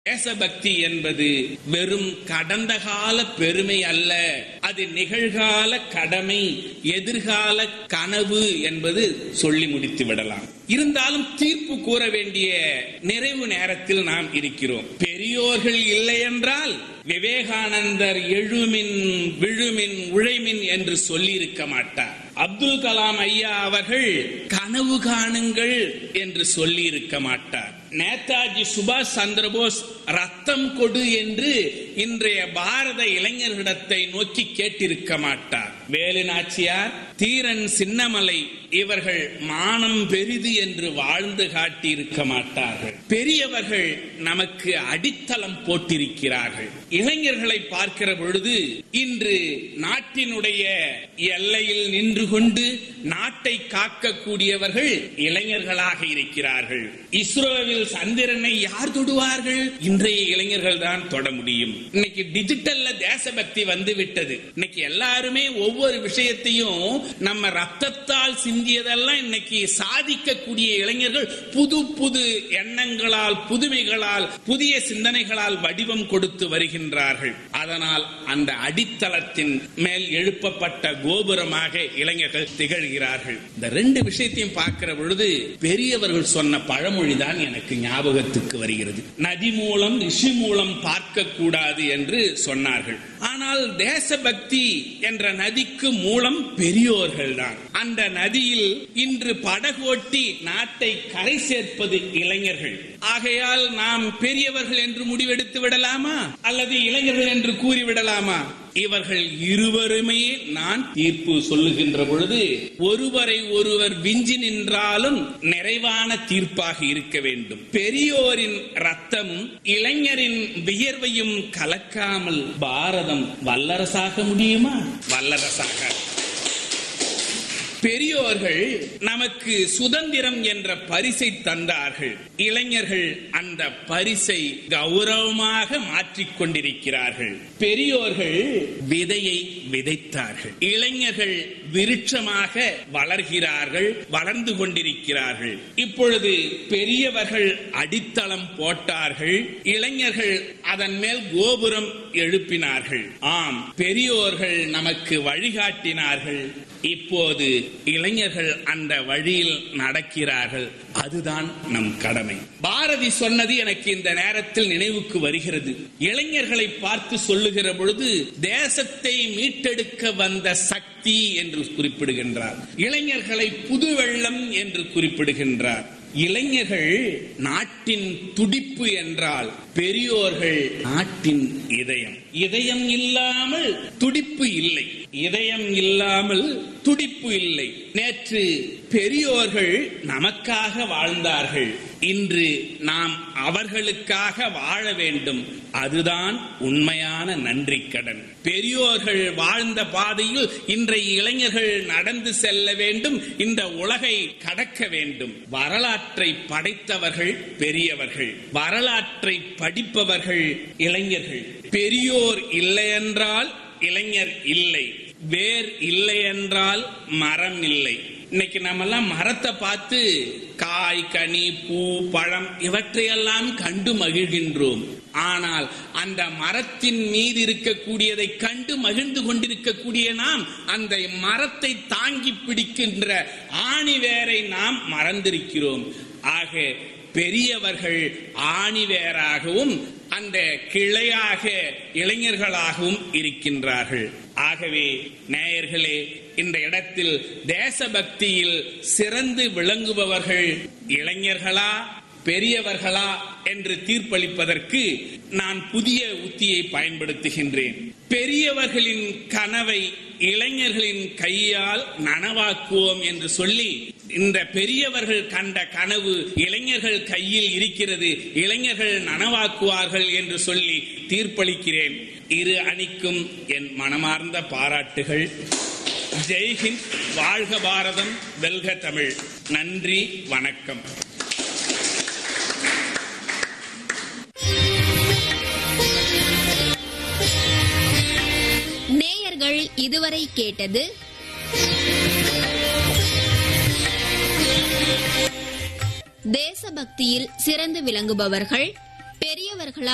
தேசபக்தி என்பது வெறும் கடந்த கால பெருமை அல்ல அது நிகழ்கால கடமை எதிர்கால கனவு என்பது சொல்லி முடித்து விடலாம் இருந்தாலும் தீர்ப்பு கூற வேண்டிய நிறைவு நேரத்தில் நாம் இருக்கிறோம் பெரியோர்கள் இல்லை என்றால் விவேகானந்தர் எழுமின் விழுமின் உழைமின் என்று சொல்லி இருக்க மாட்டார் அப்துல் கலாம் ஐயா அவர்கள் கனவு காணுங்கள் என்று சொல்லி இருக்க மாட்டார் நேதாஜி சுபாஷ் சந்திரபோஸ் ரத்தம் கொடு என்று இன்றைய பாரத இளைஞர்களிடத்தை நோக்கி கேட்டிருக்க மாட்டார் வேலு நாச்சியார் தீரன் சின்னமலை இவர்கள் மானம் பெரிது என்று வாழ்ந்து காட்டியிருக்க மாட்டார்கள் பெரியவர்கள் நமக்கு அடித்தளம் போட்டிருக்கிறார்கள் இளைஞர்களை பார்க்கிற பொழுது இன்று நாட்டினுடைய எல்லையில் நின்று கொண்டு நாட்டை காக்கக்கூடியவர்கள் இளைஞர்களாக இருக்கிறார்கள் இஸ்ரோவில் சந்திரனை யார் தொடுவார்கள் இன்றைய இளைஞர்கள் தான் தொட முடியும் இன்னைக்கு டிஜிட்டல்ல தேசபக்தி வந்து விட்டது இன்னைக்கு எல்லாருமே ஒவ்வொரு விஷயத்தையும் நம்ம ரத்தத்தால் சிந்தியதெல்லாம் இன்னைக்கு சாதிக்கக்கூடிய இளைஞர்கள் புது புது எண்ணங்களால் புதுமைகளால் புதிய சிந்தனைகளால் வடிவம் கொடுத்து வருகின்றார்கள் அதனால் அந்த அடித்தளத்தின் மேல் எழுப்பப்பட்ட கோபுரமாக இளைஞர்கள் திகழ்கிறார்கள் இந்த ரெண்டு விஷயத்தையும் பார்க்கிற பொழுது பெரியவர்கள் சொன்ன பழமொழி தான் எனக்கு ஞாபகத்துக்கு வருகிறது நதி மூலம் ரிஷி மூலம் பார்க்க கூடாது என்று சொன்னார்கள் ஆனால் தேசபக்தி என்ற நதிக்கு மூலம் பெரியோர்கள் தான் அந்த நதியில் இன்று படகோட்டி நாட்டை கரை சேர்ப்பது இளைஞர்கள் ஆகையால் நாம் பெரியவர்கள் என்று முடிவெடுத்து விடலாமா அல்லது இளைஞர்கள் என்று கூறிவிடலாமா இவர்கள் இருவருமே நான் தீர்ப்பு சொல்லுகின்ற பொழுது ஒருவரை ஒருவர் விஞ்சி நின்றாலும் நிறைவான தீர்ப்பாக இருக்க வேண்டும் பெரியோரின் ரத்தமும் இளைஞரின் வியர்வையும் கலக்காமல் பாரதம் வல்லரசாக முடியுமா வல்லரசாக பெரியோர்கள் நமக்கு சுதந்திரம் என்ற பரிசை தந்தார்கள் இளைஞர்கள் அந்த பரிசை கௌரவமாக மாற்றிக் கொண்டிருக்கிறார்கள் பெரியோர்கள் விதையை விதைத்தார்கள் இளைஞர்கள் விருட்சமாக வளர்கிறார்கள் வளர்ந்து கொண்டிருக்கிறார்கள் இப்பொழுது பெரியவர்கள் அடித்தளம் போட்டார்கள் இளைஞர்கள் அதன் மேல் கோபுரம் எழுப்பினார்கள் ஆம் பெரியோர்கள் நமக்கு வழிகாட்டினார்கள் இப்போது இளைஞர்கள் அந்த வழியில் நடக்கிறார்கள் அதுதான் நம் கடமை பாரதி சொன்னது எனக்கு இந்த நேரத்தில் நினைவுக்கு வருகிறது இளைஞர்களை பார்த்து சொல்லுகிற பொழுது தேசத்தை மீட்டெடுக்க வந்த சக்தி என்று குறிப்பிடுகின்றார் இளைஞர்களை புது வெள்ளம் என்று குறிப்பிடுகின்றார் இளைஞர்கள் நாட்டின் துடிப்பு என்றால் பெரியோர்கள் நாட்டின் இதயம் இதயம் இல்லாமல் துடிப்பு இல்லை இதயம் இல்லாமல் துடிப்பு இல்லை நேற்று பெரியோர்கள் நமக்காக வாழ்ந்தார்கள் இன்று நாம் அவர்களுக்காக வாழ வேண்டும் அதுதான் உண்மையான நன்றி கடன் பெரியோர்கள் வாழ்ந்த பாதையில் இன்றைய இளைஞர்கள் நடந்து செல்ல வேண்டும் இந்த உலகை கடக்க வேண்டும் வரலாற்றை படைத்தவர்கள் பெரியவர்கள் வரலாற்றை படிப்பவர்கள் இளைஞர்கள் பெரியோர் இல்லை என்றால் இளைஞர் இல்லை வேர் இல்லை என்றால் மரம் இல்லை இன்னைக்கு நம்ம எல்லாம் மரத்தை பார்த்து காய் கனி பூ பழம் இவற்றையெல்லாம் கண்டு மகிழ்கின்றோம் ஆனால் அந்த மரத்தின் மீது இருக்கக்கூடியதை கண்டு மகிழ்ந்து கொண்டிருக்கக்கூடிய நாம் அந்த மரத்தை தாங்கி பிடிக்கின்ற ஆணி வேரை நாம் மறந்திருக்கிறோம் ஆக பெரியவர்கள் ஆணிவேராகவும் அந்த கிளையாக இளைஞர்களாகவும் இருக்கின்றார்கள் ஆகவே நேயர்களே இந்த இடத்தில் தேசபக்தியில் சிறந்து விளங்குபவர்கள் இளைஞர்களா பெரியவர்களா என்று தீர்ப்பளிப்பதற்கு நான் புதிய உத்தியை பயன்படுத்துகின்றேன் பெரியவர்களின் கனவை இளைஞர்களின் கையால் நனவாக்குவோம் என்று சொல்லி இந்த பெரியவர்கள் கண்ட கனவு இளைஞர்கள் கையில் இருக்கிறது இளைஞர்கள் நனவாக்குவார்கள் என்று சொல்லி தீர்ப்பளிக்கிறேன் இரு அணிக்கும் என் மனமார்ந்த பாராட்டுகள் ஜெய்ஹிந்த் வாழ்க பாரதம் வெல்க தமிழ் நன்றி வணக்கம் நேயர்கள் இதுவரை கேட்டது தேசபக்தியில் சிறந்து விளங்குபவர்கள் பெரியவர்களா